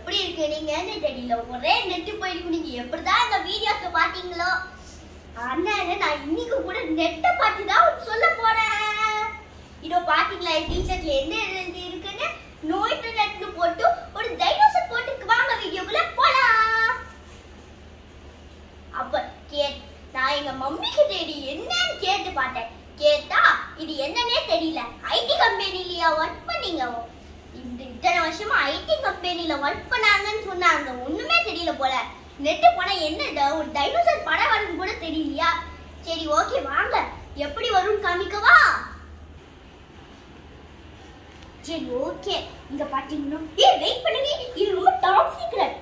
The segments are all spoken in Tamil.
எப்படி இருக்கு நீங்கன்னு தெரியல ஒரே நெட்டு போயிருக்கு நீங்க எப்படிதான் இந்த வீடியோஸை பாத்தீங்களோ அண்ணன் நான் இன்னைக்கு கூட நெட்டை பார்த்து தான் சொல்ல போறேன் இதோ பாத்தீங்களா டிஷர்ட்ல என்ன எழுதி இருக்குன்னு நோ இன்டர்நெட்னு போட்டு ஒரு டைனோசர் போட்டு வாங்க வீடியோக்குள்ள போலாம் அப்ப கே நான் எங்க மம்மி கிட்ட இது என்னன்னு கேட்டு பார்த்தேன் கேட்டா இது என்னன்னே தெரியல ஐடி கம்பெனிலயா ஒர்க் பண்ணீங்க இந்த இத்தனை வருஷமா ஐடி கம்பெனில ஒர்க் பண்ணாங்கன்னு சொன்னாங்க ஒண்ணுமே தெரியல போல நெட்டு படம் என்ன ஒரு டைனோசர் படம் வரும்னு கூட தெரியலையா சரி ஓகே வாங்க எப்படி வரும்னு காமிக்கவா சரி ஓகே இங்க பாத்தீங்கன்னா ஏய் வெயிட் பண்ணுங்க இது ரொம்ப டாப் சீக்ரெட்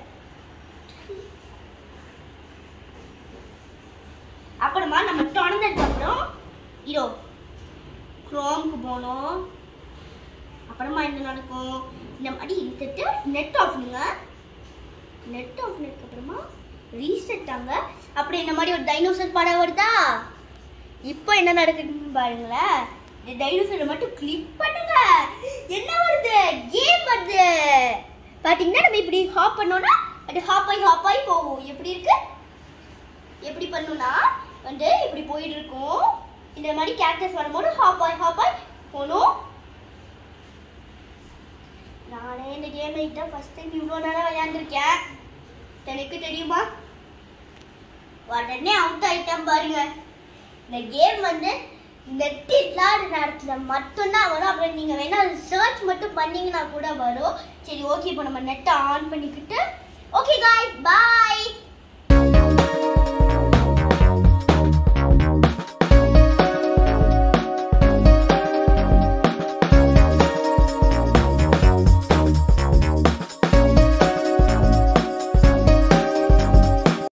அப்புறமா நம்ம திறந்ததுக்கு அப்புறம் இதோ குரோம்க்கு போனோம் அப்புறமா என்ன நடக்கும் இந்த மாதிரி இருந்துட்டு நெட் ஆஃப் பண்ணுங்க நெட் ஆஃப் பண்ணதுக்கு அப்புறமா ரீசெட் ஆங்க அப்படி இந்த மாதிரி ஒரு டைனோசர் படம் வருதா இப்போ என்ன நடக்குதுன்னு பாருங்களேன் இந்த டைனோசரை மட்டும் கிளிக் பண்ணுங்க என்ன வருது கேம் வருது பாத்தீங்கன்னா நம்ம இப்படி ஹாப் பண்ணோம்னா அது ஹாப் ஆகி ஹாப் ஆகி போகும் எப்படி இருக்கு எப்படி பண்ணுனா வந்து இப்படி போயிட்டு இருக்கும் இந்த மாதிரி கேரக்டர்ஸ் வரும்போது ஹாப் ஆகி ஹாப் ஆகி போகணும் நானே இந்த கேம் தான் ஃபர்ஸ்ட் டைம் இவ்வளோ நேரம் விளையாண்டுருக்கேன் எனக்கு தெரியுமா உடனே அவுட் ஆயிட்டேன் பாருங்க இந்த கேம் வந்து நெட் இல்லாத நேரத்தில் மட்டும்தான் வரும் அப்புறம் நீங்கள் வேணா சர்ச் மட்டும் பண்ணீங்கன்னா கூட வரும் சரி ஓகே இப்போ நம்ம நெட்டை ஆன் பண்ணிக்கிட்டு ஓகே காய் பாய்